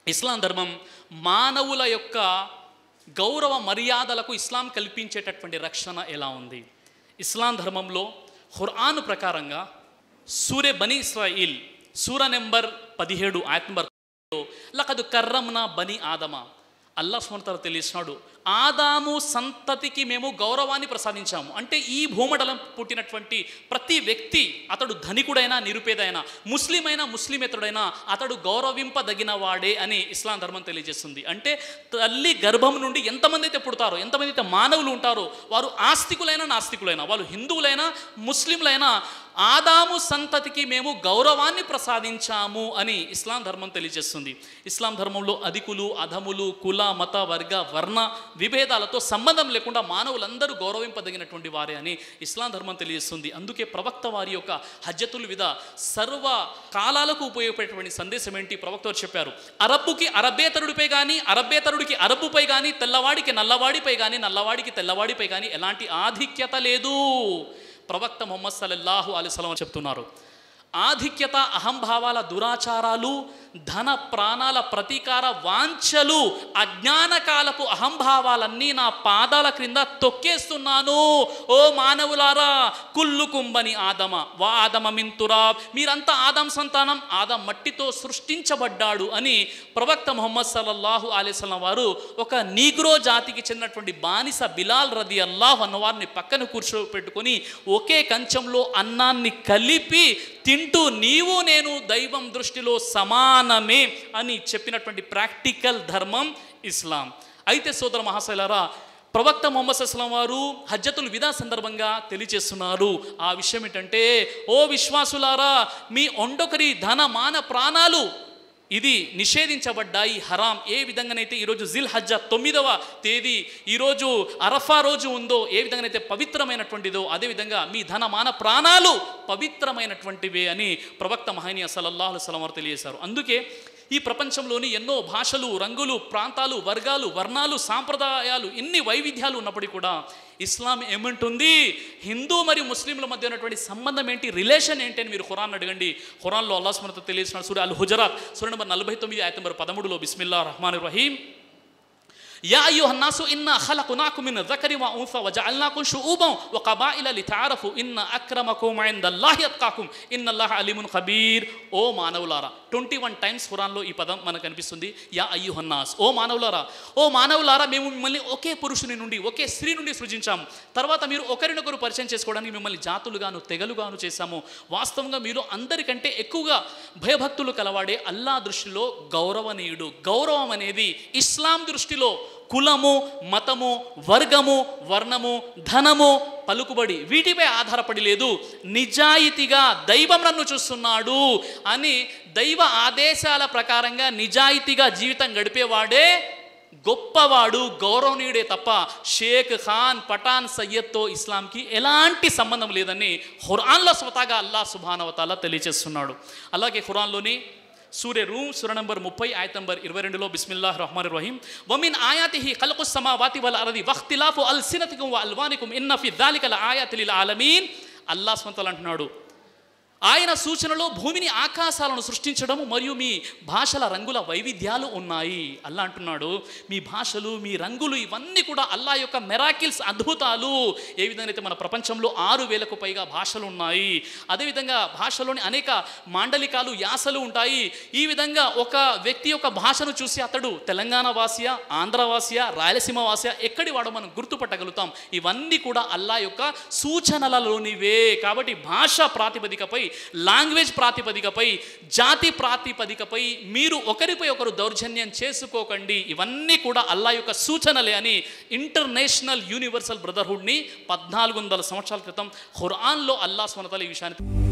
ఇస్లాం ధర్మం మానవుల యొక్క గౌరవ మర్యాదలకు ఇస్లాం కల్పించేటటువంటి రక్షణ ఎలా ఉంది ఇస్లాం ధర్మంలో ఖురాన్ ప్రకారంగా సూర్య బని ఇస్రాయిల్ సూర నెంబర్ పదిహేడు ఆయత్ నెంబర్ లకదు కర్రంనా బని ఆదమ అల్లా స్మరతలు తెలిసినాడు ఆదాము సంతతికి మేము గౌరవాన్ని ప్రసాదించాము అంటే ఈ భూమండలం పుట్టినటువంటి ప్రతి వ్యక్తి అతడు ధనికుడైనా నిరుపేదైనా ముస్లిం అయినా ముస్లిమేతరుడైనా అతడు గౌరవింపదగిన వాడే అని ఇస్లాం ధర్మం తెలియజేస్తుంది అంటే తల్లి గర్భం నుండి ఎంతమంది అయితే పుడతారో ఎంతమంది అయితే మానవులు ఉంటారో వారు ఆస్తికులైనా నాస్తికులైనా వాళ్ళు హిందువులైనా ముస్లింలైనా ఆదాము సంతతికి మేము గౌరవాన్ని ప్రసాదించాము అని ఇస్లాం ధర్మం తెలియజేస్తుంది ఇస్లాం ధర్మంలో అధికులు అధములు కుల మత వర్గ వర్ణ విభేదాలతో సంబంధం లేకుండా మానవులందరూ గౌరవింపదగినటువంటి వారే అని ఇస్లాం ధర్మం తెలియజేస్తుంది అందుకే ప్రవక్త వారి యొక్క హజ్జతుల్ విధ సర్వ కాలాలకు ఉపయోగపడేటువంటి సందేశం ఏంటి ప్రవక్త వారు చెప్పారు అరబ్బుకి అరబ్బేతరుడిపై కానీ అరబ్బేతరుడికి అరబ్బుపై కానీ తెల్లవాడికి నల్లవాడిపై కానీ నల్లవాడికి తెల్లవాడిపై కానీ ఎలాంటి ఆధిక్యత లేదు ప్రవక్త మొహమ్మద్ సల్లల్లాహు అలైస్లం చెప్తున్నారు ఆధిక్యత అహంభావాల దురాచారాలు ధన ప్రాణాల ప్రతీకార వాంఛలు అజ్ఞాన కాలపు అహంభావాలన్నీ నా పాదాల క్రింద తొక్కేస్తున్నాను ఓ మానవులారా కుల్లు కుంబని ఆదమ వా ఆదమ మింతురా మీరంతా ఆదం సంతానం ఆదం మట్టితో సృష్టించబడ్డాడు అని ప్రవక్త ముహమ్మద్ సల్లల్లాహు అలైస్లం వారు ఒక నీగ్రో జాతికి చెందినటువంటి బానిస బిలాల్ రది అల్లాహ్ అన్నవారిని పక్కన కూర్చోపెట్టుకొని ఒకే కంచంలో అన్నాన్ని కలిపి తింటూ నీవు నేను దైవం దృష్టిలో సమానమే అని చెప్పినటువంటి ప్రాక్టికల్ ధర్మం ఇస్లాం అయితే సోదర మహాశైలారా ప్రవక్త మొహమ్మద్ అస్లాం వారు హజ్జతుల్ విదా సందర్భంగా తెలియచేస్తున్నారు ఆ విషయం ఏంటంటే ఓ విశ్వాసులారా మీ ఒండొకరి ధన మాన ప్రాణాలు ఇది నిషేధించబడ్డాయి హరాం ఏ విధంగానైతే ఈరోజు జిల్ హజ్జ తొమ్మిదవ తేదీ ఈరోజు అరఫా రోజు ఉందో ఏ విధంగానైతే పవిత్రమైనటువంటిదో అదేవిధంగా మీ ధన మాన ప్రాణాలు పవిత్రమైనటువంటివే అని ప్రవక్త మహనీయ సల్లల్లాహు అలైహి వారు తెలియజేశారు అందుకే ఈ ప్రపంచంలోని ఎన్నో భాషలు రంగులు ప్రాంతాలు వర్గాలు వర్ణాలు సాంప్రదాయాలు ఎన్ని వైవిధ్యాలు ఉన్నప్పటికీ కూడా ఇస్లాం ఏమంటుంది హిందూ మరియు ముస్లింల మధ్య ఉన్నటువంటి సంబంధం ఏంటి రిలేషన్ ఏంటి అని మీరు ఖురాన్ అడగండి ఖురాన్లో అల్లా స్మరత తెలియసిన సూర్య అల్ హుజరాత్ సూర్య నెంబర్ నలభై తొమ్మిది ఆయత నెంబర్ పదమూడులో బిస్మిల్లా రహమాన్ రహీం యా అయ్యుహ నాసు ఇన్న ఖలకునాకు మిన్ ذكر وانثى وجعلناكم شعوبا وقبائل لتعارفوا ان اكرمكم عند الله اتقاكم ان الله عليم خبير ఓ మానవులారా ట్వంటీ వన్ టైమ్స్ ఖురాన్లో ఈ పదం మనకు కనిపిస్తుంది యా అయ్యుహన్నాస్ ఓ మానవులారా ఓ మానవులారా మేము మిమ్మల్ని ఒకే పురుషుని నుండి ఒకే స్త్రీ నుండి సృజించాము తర్వాత మీరు ఒకరినొకరు పరిచయం చేసుకోవడానికి మిమ్మల్ని జాతులుగాను తెగలుగాను చేశాము వాస్తవంగా మీరు అందరికంటే ఎక్కువగా భయభక్తులు కలవాడే అల్లా దృష్టిలో గౌరవనీయుడు గౌరవం అనేది ఇస్లాం దృష్టిలో కులము మతము వర్గము వర్ణము ధనము పలుకుబడి వీటిపై ఆధారపడి లేదు నిజాయితీగా దైవం నన్ను చూస్తున్నాడు అని దైవ ఆదేశాల ప్రకారంగా నిజాయితీగా జీవితం గడిపేవాడే గొప్పవాడు గౌరవనీయుడే తప్ప షేక్ ఖాన్ పఠాన్ సయ్యద్తో ఇస్లాంకి ఎలాంటి సంబంధం లేదని ఖురాన్లో స్వతహాగా అల్లా సుభానవతాల తెలియజేస్తున్నాడు అలాగే ఖురాన్లోని సూర్య రూమ్ సుర నంబర్ ముప్పై ఆయత నంబర్ ఇరవై రెండులో బిస్మిల్లాహ్ రహమాన్ రహీం వమిన్ ఆయాతిహి ఖల్కు సమావాతి వల్ అరది వఖ్తిలాఫు అల్ సినతికుం వ అల్వానికుం ఇన్న ఫి దాలికల ఆయాతిలిల్ ఆలమీన్ అల్లా స్వంతలు అంటున్నాడు ఆయన సూచనలో భూమిని ఆకాశాలను సృష్టించడము మరియు మీ భాషల రంగుల వైవిధ్యాలు ఉన్నాయి అల్లా అంటున్నాడు మీ భాషలు మీ రంగులు ఇవన్నీ కూడా అల్లా యొక్క మెరాకిల్స్ అద్భుతాలు ఏ విధంగా అయితే మన ప్రపంచంలో ఆరు వేలకు పైగా భాషలు ఉన్నాయి అదేవిధంగా భాషలోని అనేక మాండలికాలు యాసలు ఉంటాయి ఈ విధంగా ఒక వ్యక్తి యొక్క భాషను చూసి అతడు తెలంగాణ వాసియా ఆంధ్ర వాసియా రాయలసీమ వాసియా ఎక్కడి వాడో మనం గుర్తుపట్టగలుగుతాం ఇవన్నీ కూడా అల్లా యొక్క సూచనలలోనివే కాబట్టి భాష ప్రాతిపదికపై లాంగ్వేజ్ ప్రాతిపదికపై జాతి ప్రాతిపదికపై మీరు ఒకరిపై ఒకరు దౌర్జన్యం చేసుకోకండి ఇవన్నీ కూడా అల్లా యొక్క సూచనలే అని ఇంటర్నేషనల్ యూనివర్సల్ బ్రదర్హుడ్ని పద్నాలుగు వందల సంవత్సరాల క్రితం ఖురాన్లో అల్లా స్వనతల ఈ విషయాన్ని